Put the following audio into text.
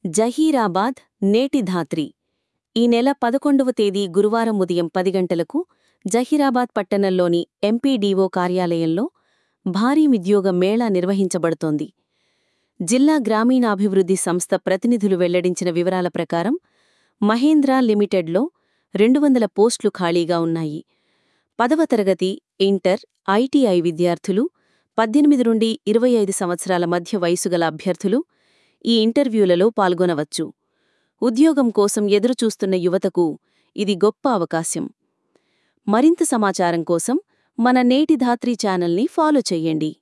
జహీరాబాద్ నేటి ధాత్రి ఈ నెల పదకొండవ తేదీ గురువారం ఉదయం పది గంటలకు జహీరాబాద్ పట్టణంలోని ఎంపీడీఓ కార్యాలయంలో భారీ ఉద్యోగ మేళా నిర్వహించబడుతోంది జిల్లా గ్రామీణాభివృద్ధి సంస్థ ప్రతినిధులు వెల్లడించిన వివరాల ప్రకారం మహేంద్ర లిమిటెడ్లో రెండు వందల పోస్టులు ఖాళీగా ఉన్నాయి పదవ తరగతి ఇంటర్ ఐటీఐ విద్యార్థులు పద్దెనిమిది నుండి ఇరవై ఐదు సంవత్సరాల మధ్య వయసు గల అభ్యర్థులు ఈ ఇంటర్వ్యూలలో పాల్గొనవచ్చు ఉద్యోగం కోసం ఎదురుచూస్తున్న యువతకు ఇది గొప్ప అవకాశం మరింత సమాచారం కోసం మన నేటి ధాత్రి ఛానల్ని ఫాలో చెయ్యండి